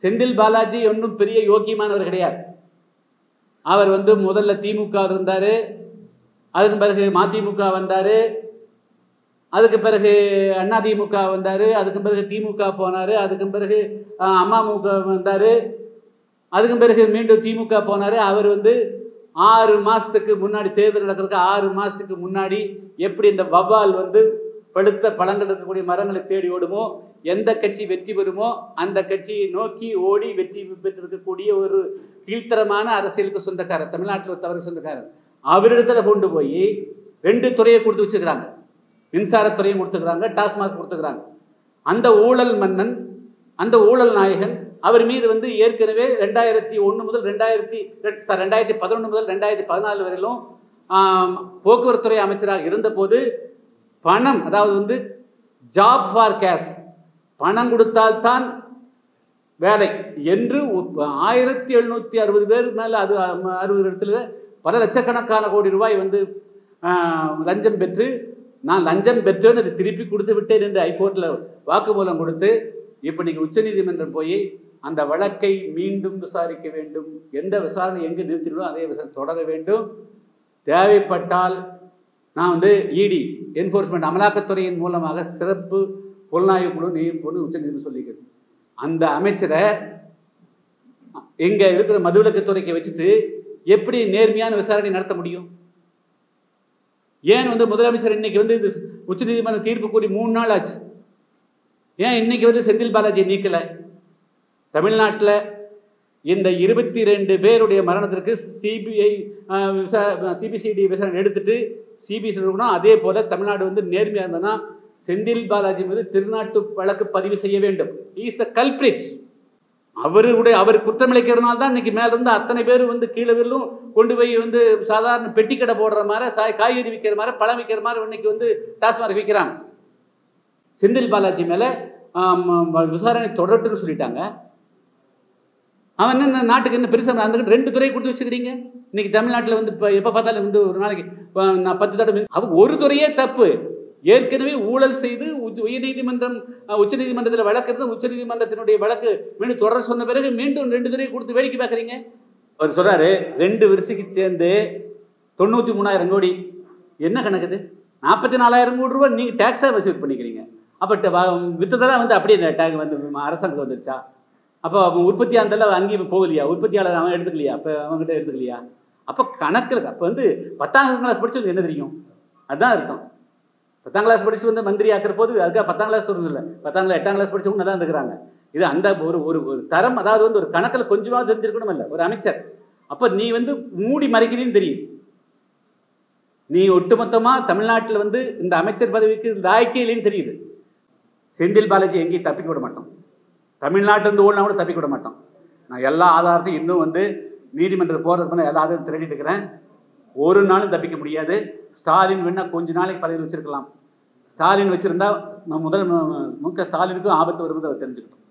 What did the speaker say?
செந்தில் பாலாஜி ஒன்றும் பெரிய யோக்கியமானவர் கிடையாது அவர் வந்து முதல்ல திமுக இருந்தார் அதுக்கு பிறகு மதிமுக வந்தார் அதுக்கு பிறகு அதிமுக வந்தார் அதுக்கு பிறகு திமுக போனார் அதுக்கு பிறகு அஹ், அமமுக வந்தார் அதுக்கு பிறகு மீண்டும் திமுக போனார் அவர் வந்து ஆறு மாதத்துக்கு முன்னாடி தேர்தல் நடக்கிறதுக்கு ஆறு மாதத்துக்கு முன்னாடி எப்படி இந்த வவ்வால் வந்து பழுத்த பழங்கள் இருக்கக்கூடிய மரங்களை தேடி ஓடுமோ எந்த கட்சி வெற்றி பெறுமோ அந்த கட்சியை நோக்கி ஓடி வெற்றி பெற்றிருக்கக்கூடிய ஒரு கீழ்த்தரமான அரசியலுக்கு சொந்தக்காரர் தமிழ்நாட்டில் தவறு சொந்தக்காரர் அவரிடத்துல கொண்டு போய் ரெண்டு துறையை கொடுத்து வச்சுக்கிறாங்க மின்சாரத்துறையும் கொடுத்துக்கிறாங்க டாஸ்மாக் கொடுத்துக்கிறாங்க அந்த ஊழல் மன்னன் அந்த ஊழல் நாயகன் அவர் மீது வந்து ஏற்கனவே ரெண்டாயிரத்தி ஒன்று முதல் ரெண்டாயிரத்தி ரெண்டாயிரத்தி பதினொன்று முதல் ரெண்டாயிரத்தி பதினாலு வரையிலும் ஆம், போக்குவரத்துறை அமைச்சராக இருந்தபோது பணம் அதாவது வந்து ஜாப் ஃபார் கேஷ் பணம் கொடுத்தால்தான் வேலை என்று ஆயிரத்தி எழுநூற்றி அறுபது பேர் மேலே அது அ- அறுபது இடத்துல பல லட்சக்கணக்கான கோடி ரூபாய் வந்து ஆ, லஞ்சம் பெற்று நான் லஞ்சம் பெற்றேன்னு அதை திருப்பி கொடுத்து விட்டேன் என்று ஹைகோர்ட்டில் வாக்குமூலம் கொடுத்து இப்போ நீங்கள் உச்சநீதிமன்றம் போய் அந்த வழக்கை மீண்டும் விசாரிக்க வேண்டும் எந்த விசாரணை எங்கு நிறுத்தினோ அதே விசாரணை தொடர வேண்டும் தேவைப்பட்டால் நான் வந்து இடி என்ஃபோர்ஸ்மெண்ட் அமலாக்கத்துறையின் மூலமாக சிறப்பு புலனாய்வு குழு நியமிப்போன்னு உச்சநீதிமன்றம் சொல்லிக்கிறது அந்த அமைச்சரை இங்கே இருக்கிற மதுவிலக்குத்துறைக்கு வச்சுட்டு எப்படி நேர்மையான விசாரணை நடத்த முடியும் ஏன் வந்து முதலமைச்சர் இன்னைக்கு வந்து இது உச்சநீதிமன்ற தீர்ப்பு கூறி மூணு நாள் ஆச்சு ஏன் இன்னைக்கு வந்து செந்தில் பாலாஜி நீக்கலை தமிழ்நாட்டில் இந்த இருபத்தி ரெண்டு பேருடைய மரணத்திற்கு சிபிஐ சிபிசிடி விசாரணை எடுத்துட்டு சிபிசி இருக்கணும் அதே போல தமிழ்நாடு வந்து நேர்மையாக இருந்ததுன்னா செந்தில் பாலாஜி மீது திருநாட்டு வழக்கு பதிவு செய்ய வேண்டும் இஸ் த கல்பிரிட் அவருடைய அவர் குற்றமிழைக்கிறதுனால தான் இன்னைக்கு மேல இருந்து அத்தனை பேர் வந்து கீழே வில்லும் கொண்டு போய் வந்து சாதாரண பெட்டி கடை போடுற மாதிரி சாய் காய்கறி விற்கிற மாதிரி பழம் விற்கிற மாதிரி இன்னைக்கு வந்து டாஸ்மாக் விற்கிறாங்க செந்தில் பாலாஜி மேல ஆம், விசாரணை தொடரட்டுன்னு சொல்லிட்டாங்க அவன் என்ன நாட்டுக்கு என்ன பெருசாக அந்த ரெண்டு துறை கொடுத்து வச்சுக்கிறீங்க இன்னைக்கு தமிழ்நாட்டில் வந்து இப்போ எப்போ பார்த்தாலும் வந்து ஒரு நாளைக்கு இப்போ நான் பத்து தடவை மிஸ் அவங்க ஒரு துறையே தப்பு ஏற்கனவே ஊழல் செய்து உச்ச- உயர்நீதிமன்றம் அஹ், உச்சநீதிமன்றத்தில் வழக்கு உச்சநீதிமன்றத்தினுடைய வழக்கு மீண்டும் தொடர சொன்ன பிறகு மீண்டும் ரெண்டு துறையை கொடுத்து வேடிக்கை பார்க்குறீங்க அவர் சொல்றாரு ரெண்டு வருஷத்துக்கு சேர்ந்து தொண்ணூற்றி மூணாயிரம் கோடி என்ன கணக்குது நாற்பத்தி நாலாயிரம் கோடி ரூபாய் நீங்கள் டேக்ஸாக வசூல் பண்ணிக்கிறீங்க அப்போ வித்ததெல்லாம் வந்து அப்படியே டேக் வந்து அரசாங்கத்துக்கு வந்துருச்சா அப்போ அவன் உற்பத்தி அந்த அங்கேயும் போகலையா உற்பத்தியாளர் அவன் எடுத்துக்கலையா அப்போ அவங்ககிட்ட எடுத்துக்கலையா அப்போ கணக்கில் அப்போ வந்து பத்தாம் கிளாஸ் படிச்சவங்க என்ன தெரியும் அதுதான் அர்த்தம் பத்தாம் கிளாஸ் படிச்சு வந்து மந்திரி ஆக்குற போது அதுக்காக பத்தாம் கிளாஸ் சொல்றது இல்லை பத்தாம் கிளாஸ் எட்டாம் கிளாஸ் படிச்சவங்க நல்லா இருந்துக்கிறாங்க இது அந்த ஒரு ஒரு ஒரு தரம் அதாவது வந்து ஒரு கணக்கில் கொஞ்சமாக தெரிஞ்சிருக்கணும் இல்லை ஒரு அமைச்சர் அப்போ நீ வந்து மூடி மறைக்கிறீன்னு தெரியுது நீ ஒட்டுமொத்தமாக தமிழ்நாட்டில் வந்து இந்த அமைச்சர் பதவிக்கு லாய்க்கே இல்லைன்னு தெரியுது செந்தில் பாலாஜி எங்கேயும் தப்பிக்க விட மாட்டோம் தமிழ்நாட்டிலிருந்து ஓடினா கூட தப்பிக்க விட மாட்டோம் நான் எல்லா ஆதாரத்தையும் இன்னும் வந்து நீதிமன்றத்துக்கு போகிறதுக்கு முன்னாடி எல்லா ஆதாரத்தையும் திரட்டிட்டு இருக்கிறேன் ஒரு நாளும் தப்பிக்க முடியாது ஸ்டாலின் வேணா கொஞ்ச நாளைக்கு பதவியில் வச்சிருக்கலாம் ஸ்டாலின் வச்சிருந்தா முதல் மு க ஸ்டாலினுக்கும் ஆபத்து வருவது அவர் தெரிஞ்சுக்கிட்டோம்